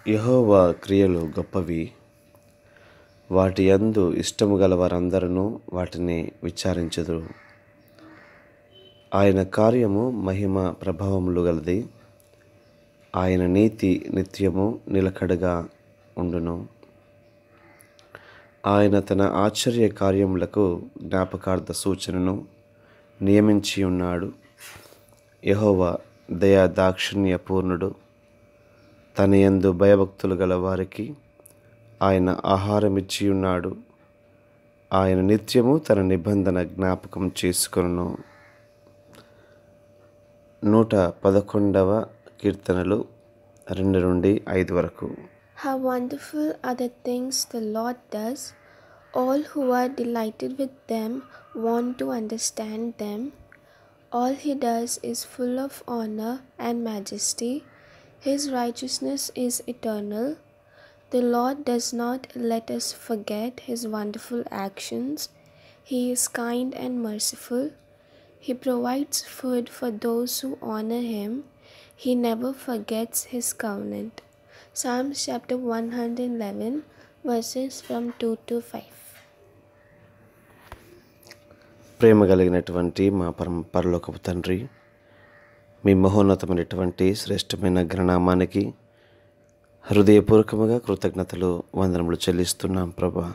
యెహోవా క్రియలు గొప్పవి వాటి యందు ఇష్టము గల వారందరూ వాటిని విచారించుదురు ఆయన కార్యము మహిమ ప్రభావములు గలది ఆయన నీతి నిత్యము నిలకడగా ఉండును ఆయన తన ఆశ్చర్య కార్యములకు జ్ఞాపకార్థ సూచనను నియమించి ఉన్నాడు యెహోవా దయా దాక్షిణ్య పూర్ణుడు తన యందు భయభక్తులు గల వారికి ఆయన ఆహారం ఇచ్చి ఉన్నాడు ఆయన నిత్యము తన నిబంధన జ్ఞాపకం చేసుకొనును నూట పదకొండవ కీర్తనలు రెండు నుండి ఐదు వరకు How wonderful are the things the Lord does! All who are delighted with them want to understand them. All he does is full of honor and majesty. His righteousness is eternal. The Lord does not let us forget his wonderful actions. He is kind and merciful. He provides food for those who honor him. He never forgets his covenant. Psalms chapter 111, verses from 2 to 5. ప్రేమ కలిగినటువంటి మా పరమ పరలోకపు తండ్రి మీ మహోన్నతమైనటువంటి శ్రేష్టమైన గ్రనామానికి హృదయపూర్వకముగా కృతజ్ఞతలు వందనములు చెల్లిస్తున్నాం ప్రభా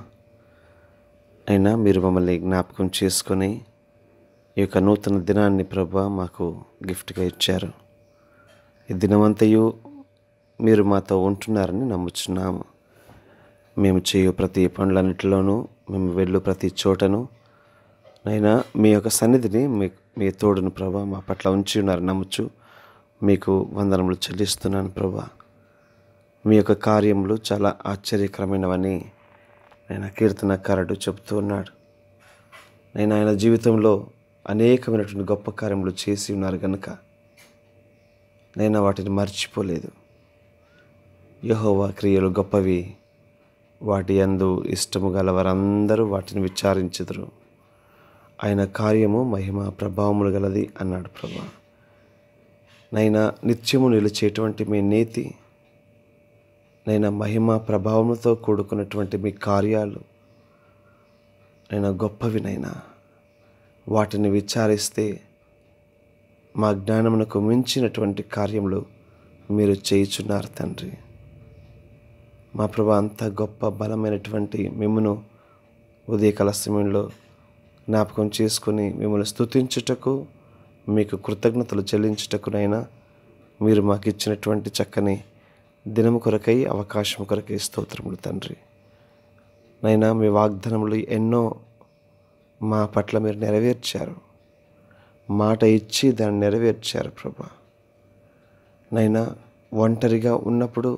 అయినా మీరు మమ్మల్ని జ్ఞాపకం చేసుకొని ఈ యొక్క నూతన దినాన్ని ప్రభా మాకు గిఫ్ట్గా ఇచ్చారు ఈ దినమంతయు మీరు మాతో ఉంటున్నారని నమ్ముచున్నాము మేము చేయు ప్రతి పనులన్నిటిలోనూ మేము వెళ్ళు ప్రతి చోటను నైనా మీ యొక్క సన్నిధిని మీ మీ తోడును ప్రభా మా పట్ల ఉంచి ఉన్నారు నమ్ముచు మీకు వందనములు చెల్లిస్తున్నాను ప్రభా మీ యొక్క కార్యములు చాలా ఆశ్చర్యకరమైనవని నేను కీర్తనకారుడు చెబుతూ ఉన్నాడు నేను ఆయన జీవితంలో అనేకమైనటువంటి గొప్ప కార్యములు చేసి ఉన్నారు కనుక నేను వాటిని మర్చిపోలేదు యహోవా క్రియలు గొప్పవి వాటి యందు ఇష్టము గల వారందరూ వాటిని విచారించుదురు ఆయన కార్యము మహిమ ప్రభావములు గలది అన్నాడు ప్రభా నైనా నిత్యము నిలిచేటువంటి మీ నీతి నైనా మహిమ ప్రభావములతో కూడుకున్నటువంటి మీ కార్యాలు నైనా గొప్పవినైనా వాటిని విచారిస్తే మా జ్ఞానమునకు మించినటువంటి కార్యములు మీరు చేయుచున్నారు తండ్రి మా ప్రభా అంత గొప్ప బలమైనటువంటి మిమ్మును ఉదయకాల సమయంలో జ్ఞాపకం చేసుకుని మిమ్మల్ని స్తుతించుటకు మీకు కృతజ్ఞతలు చెల్లించుటకునైనా మీరు మాకు ఇచ్చినటువంటి చక్కని దినము కొరకై అవకాశం కొరకై స్తోత్రములు తండ్రి నైనా మీ వాగ్దానములు ఎన్నో మా పట్ల మీరు నెరవేర్చారు మాట ఇచ్చి దాన్ని నెరవేర్చారు ప్రభా నైనా ఒంటరిగా ఉన్నప్పుడు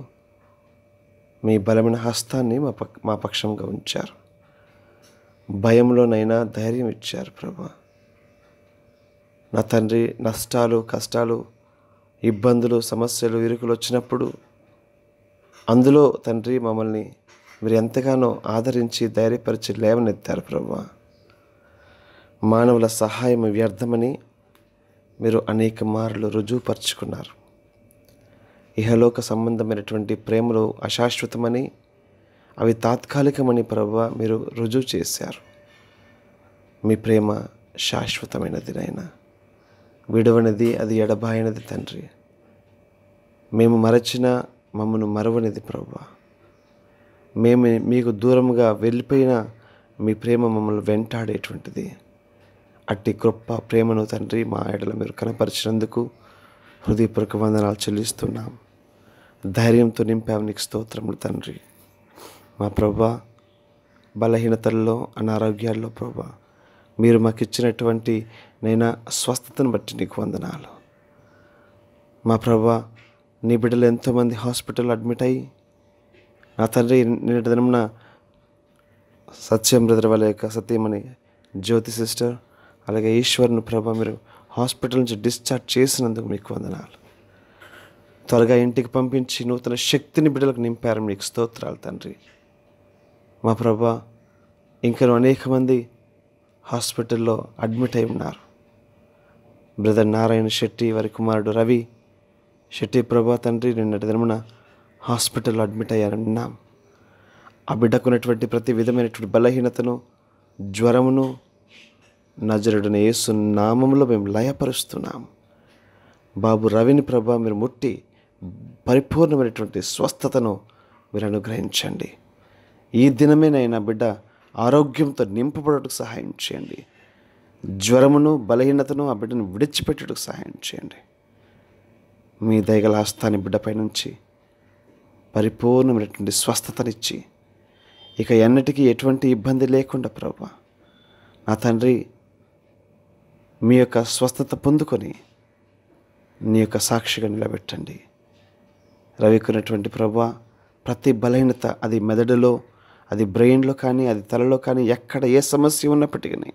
మీ బలమైన హస్తాన్ని మా పక్ మా పక్షంగా ఉంచారు భయంలోనైనా ధైర్యం ఇచ్చారు ప్రభా నా తండ్రి నష్టాలు కష్టాలు ఇబ్బందులు సమస్యలు ఇరుకులు వచ్చినప్పుడు అందులో తండ్రి మమ్మల్ని మీరు ఎంతగానో ఆదరించి ధైర్యపరిచి లేవనెత్తారు ప్రభా మానవుల సహాయం వ్యర్థమని మీరు అనేక మార్లు రుజువుపరుచుకున్నారు ఇహలోక సంబంధమైనటువంటి ప్రేమలు అశాశ్వతమని అవి తాత్కాలికమని ప్రభు మీరు రుజువు చేశారు మీ ప్రేమ శాశ్వతమైనది నైనా విడవనిది అది ఎడబాయినది తండ్రి మేము మరచిన మమ్మను మరవనిది ప్రభు మేము మీకు దూరముగా వెళ్ళిపోయిన మీ ప్రేమ మమ్మల్ని వెంటాడేటువంటిది అట్టి గొప్ప ప్రేమను తండ్రి మా ఎడల మీరు కనపరిచినందుకు హృదయపూర్వక వందనాలు చెల్లిస్తున్నాం ధైర్యంతో నింపాము నీకు స్తోత్రములు తండ్రి మా ప్రభా బలహీనతల్లో అనారోగ్యాల్లో ప్రభా మీరు మాకు ఇచ్చినటువంటి నైనా స్వస్థతను బట్టి నీకు వందనాలు మా ప్రభా నీ బిడ్డలు ఎంతోమంది హాస్పిటల్ అడ్మిట్ అయ్యి నా తండ్రి నిన్నటి దినమున సత్యం బ్రదర్ వాళ్ళ యొక్క సత్యమని జ్యోతి సిస్టర్ అలాగే ఈశ్వర్ను ప్రభా మీరు హాస్పిటల్ నుంచి డిశ్చార్జ్ చేసినందుకు మీకు వందనాలు త్వరగా ఇంటికి పంపించి నూతన శక్తిని బిడ్డలకు నింపారు మీకు స్తోత్రాలు తండ్రి మా ప్రభా ఇంకను అనేక మంది హాస్పిటల్లో అడ్మిట్ అయి ఉన్నారు బ్రదర్ నారాయణ శెట్టి వారి కుమారుడు రవి శెట్టి ప్రభా తండ్రి నిన్నటి దినమున హాస్పిటల్లో అడ్మిట్ అయ్యారన్నాం ఆ బిడ్డకున్నటువంటి ప్రతి విధమైనటువంటి బలహీనతను జ్వరమును నజరుడిన యేసు నామంలో మేము లయపరుస్తున్నాం బాబు రవిని ప్రభా మీరు ముట్టి పరిపూర్ణమైనటువంటి స్వస్థతను మీరు అనుగ్రహించండి ఈ దినమేనైనా బిడ్డ ఆరోగ్యంతో నింపబడటకు సహాయం చేయండి జ్వరమును బలహీనతను ఆ బిడ్డను విడిచిపెట్టుటకు సహాయం చేయండి మీ దయగల హస్తాన్ని బిడ్డపై నుంచి పరిపూర్ణమైనటువంటి స్వస్థతనిచ్చి ఇక ఎన్నటికీ ఎటువంటి ఇబ్బంది లేకుండా ప్రభు నా తండ్రి మీ యొక్క స్వస్థత పొందుకొని నీ యొక్క సాక్షిగా నిలబెట్టండి రవికున్నటువంటి ప్రభా ప్రతి బలహీనత అది మెదడులో అది బ్రెయిన్లో కానీ అది తలలో కానీ ఎక్కడ ఏ సమస్య ఉన్నప్పటికీ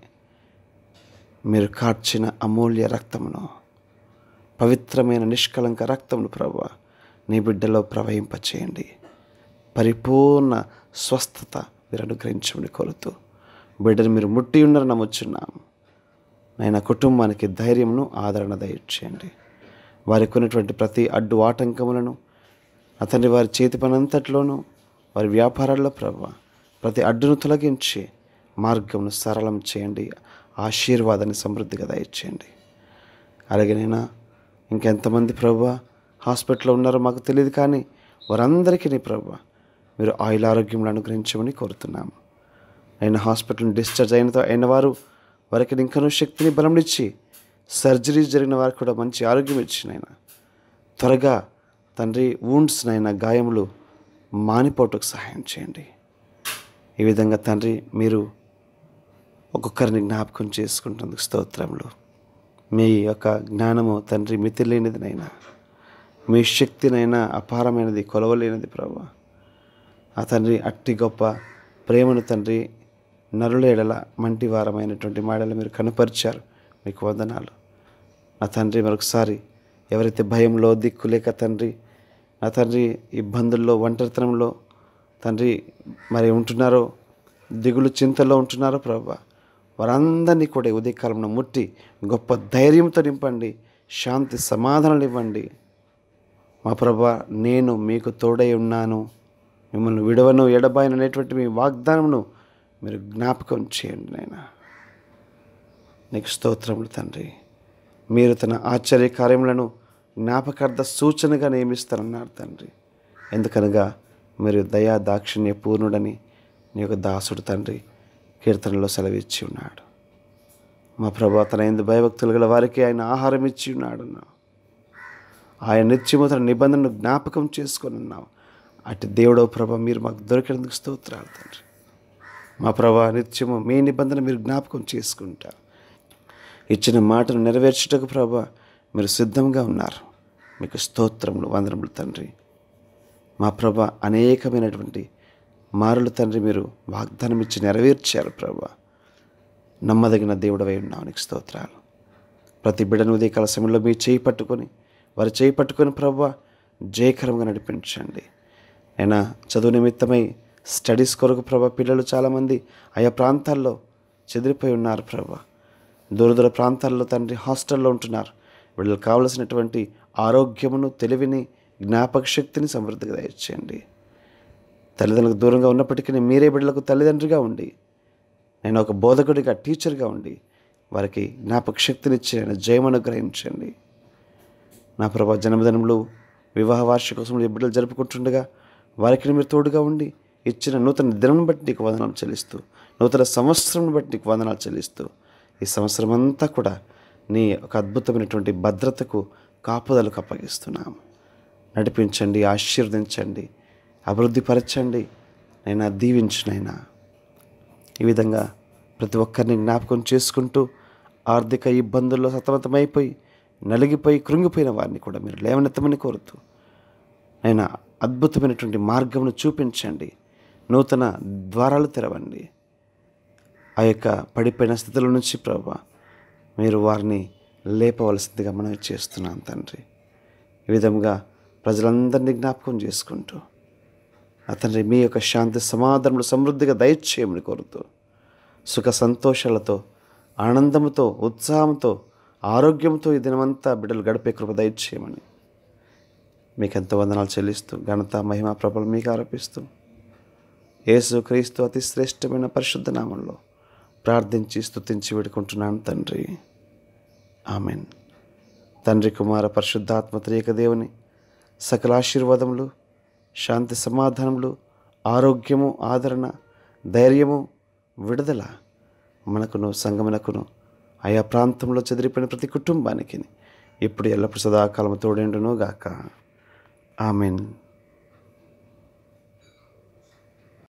మీరు కార్చిన అమూల్య రక్తమును పవిత్రమైన నిష్కలంక రక్తమును ప్రభు నీ బిడ్డలో ప్రవహింపచేయండి పరిపూర్ణ స్వస్థత మీరు అనుగ్రహించమని కోరుతూ బిడ్డను మీరు ముట్టి ఉన్నారని నమ్ముచున్నాం నైనా కుటుంబానికి ధైర్యమును ఆదరణ దయచేయండి వారికి ఉన్నటువంటి ప్రతి అడ్డు ఆటంకములను అతని వారి చేతి పనంతట్లోనూ వారి వ్యాపారాల్లో ప్రభు ప్రతి అడ్డును తొలగించి మార్గమును సరళం చేయండి ఆశీర్వాదాన్ని సమృద్ధిగా దయచేయండి అలాగే నేను ఇంకెంతమంది ప్రభు హాస్పిటల్లో ఉన్నారో మాకు తెలియదు కానీ వారందరికీ నీ ప్రభు మీరు ఆయుల ఆరోగ్యంలో అనుగ్రహించమని కోరుతున్నాము ఆయన హాస్పిటల్ డిశ్చార్జ్ అయిన అయిన వారు వారికి ఇంకనూ శక్తిని బలంనిచ్చి సర్జరీ జరిగిన వారికి కూడా మంచి ఆరోగ్యం ఇచ్చిన ఆయన త్వరగా తండ్రి వూండ్స్ నైనా గాయములు మానిపోవటకు సహాయం చేయండి ఈ విధంగా తండ్రి మీరు ఒక్కొక్కరిని జ్ఞాపకం చేసుకుంటున్నందుకు స్తోత్రములు మీ యొక్క జ్ఞానము తండ్రి మితి లేనిదినైనా మీ శక్తినైనా అపారమైనది కొలవలేనిది ప్రభు ఆ తండ్రి అట్టి గొప్ప ప్రేమను తండ్రి నరుల ఎడల మంటి వారమైనటువంటి మాడలు మీరు కనుపరిచారు మీకు వందనాలు నా తండ్రి మరొకసారి ఎవరైతే భయంలో దిక్కు లేక తండ్రి నా తండ్రి ఇబ్బందుల్లో ఒంటరితనంలో తండ్రి మరి ఉంటున్నారో దిగులు చింతలో ఉంటున్నారో ప్రభా వారందరినీ కూడా ఈ ఉదయకాలంలో ముట్టి గొప్ప ధైర్యంతో నింపండి శాంతి సమాధానాలు ఇవ్వండి మా ప్రభా నేను మీకు తోడై ఉన్నాను మిమ్మల్ని విడవను ఎడబాయను అనేటువంటి మీ వాగ్దానమును మీరు జ్ఞాపకం చేయండి నాయన నీకు స్తోత్రములు తండ్రి మీరు తన ఆశ్చర్య కార్యములను జ్ఞాపకార్థ సూచనగా నియమిస్తారన్నారు తండ్రి ఎందుకనగా మీరు దయా దాక్షిణ్య పూర్ణుడని నీ యొక్క దాసుడు తండ్రి కీర్తనలో సెలవిచ్చి ఉన్నాడు మా ప్రభా తన ఎందు భయభక్తులు గల వారికి ఆయన ఆహారం ఇచ్చి ఉన్నాడు అన్నావు ఆయన నిత్యము తన నిబంధనను జ్ఞాపకం చేసుకొని ఉన్నావు అటు దేవుడో ప్రభ మీరు మాకు దొరికినందుకు స్తోత్రాలు తండ్రి మా ప్రభా నిత్యము మీ నిబంధన మీరు జ్ఞాపకం చేసుకుంటారు ఇచ్చిన మాటను నెరవేర్చుటకు ప్రభా మీరు సిద్ధంగా ఉన్నారు మీకు స్తోత్రములు వందనములు తండ్రి మా ప్రభ అనేకమైనటువంటి మారులు తండ్రి మీరు వాగ్దానం ఇచ్చి నెరవేర్చారు ప్రభా నమ్మదగిన దేవుడవై ఉన్నావు నీకు స్తోత్రాలు ప్రతి బిడ్డను ఉదయకాల సమయంలో మీ చేయి పట్టుకొని వారి చేయి పట్టుకొని ప్రభా జయకరంగా నడిపించండి అయినా చదువు నిమిత్తమై స్టడీస్ కొరకు ప్రభా పిల్లలు చాలామంది ఆయా ప్రాంతాల్లో చెదిరిపోయి ఉన్నారు ప్రభా దూర దూర ప్రాంతాల్లో తండ్రి హాస్టల్లో ఉంటున్నారు వీళ్ళకి కావలసినటువంటి ఆరోగ్యమును తెలివిని జ్ఞాపక శక్తిని సమృద్ధిగా దయచేయండి తల్లిదండ్రులకు దూరంగా ఉన్నప్పటికీ మీరే బిడ్డలకు తల్లిదండ్రిగా ఉండి నేను ఒక బోధకుడిగా టీచర్గా ఉండి వారికి జ్ఞాపక శక్తినిచ్చి నేను జయమనుగ్రహించండి నా ప్రభా జన్మదినములు వివాహ వార్షికోత్సవం ఈ బిడ్డలు జరుపుకుంటుండగా వారికి మీరు తోడుగా ఉండి ఇచ్చిన నూతన దినం బట్టి నీకు వందనాలు చెల్లిస్తూ నూతన సంవత్సరం బట్టి నీకు వందనాలు చెల్లిస్తూ ఈ సంవత్సరం అంతా కూడా నీ ఒక అద్భుతమైనటువంటి భద్రతకు కాపుదలకు అప్పగిస్తున్నాము నడిపించండి ఆశీర్వదించండి అభివృద్ధిపరచండి నైనా దీవించునైనా ఈ విధంగా ప్రతి ఒక్కరిని జ్ఞాపకం చేసుకుంటూ ఆర్థిక ఇబ్బందుల్లో సతమతమైపోయి నలిగిపోయి కృంగిపోయిన వారిని కూడా మీరు లేవనెత్తమని కోరుతూ అయినా అద్భుతమైనటువంటి మార్గమును చూపించండి నూతన ద్వారాలు తెరవండి ఆ యొక్క పడిపోయిన స్థితుల నుంచి ప్రభా మీరు వారిని లేపవలసిందిగా మనం చేస్తున్నాం తండ్రి ఈ విధంగా ప్రజలందరినీ జ్ఞాపకం చేసుకుంటూ ఆ తండ్రి మీ యొక్క శాంతి సమాధానములు సమృద్ధిగా దయచేయమని కోరుతూ సుఖ సంతోషాలతో ఆనందంతో ఉత్సాహంతో ఆరోగ్యంతో ఈ దినమంతా బిడ్డలు గడిపే కృప దయచేయమని మీకు ఎంతో వందనాలు చెల్లిస్తూ ఘనత మహిమ ప్రభలు మీకు ఆరోపిస్తూ యేసు క్రీస్తు అతి శ్రేష్టమైన పరిశుద్ధ నామంలో ప్రార్థించి స్తుతించి వేడుకుంటున్నాను తండ్రి ఆమెన్ తండ్రి కుమార పరిశుద్ధాత్మ త్రియక దేవుని సకల ఆశీర్వాదములు శాంతి సమాధానములు ఆరోగ్యము ఆదరణ ధైర్యము విడుదల మనకును సంగమునకును ఆయా ప్రాంతంలో చెదిరిపోయిన ప్రతి కుటుంబానికి ఇప్పుడు ఎల్లప్పుడు సదాకాలము తోడేండును గాక ఆమెన్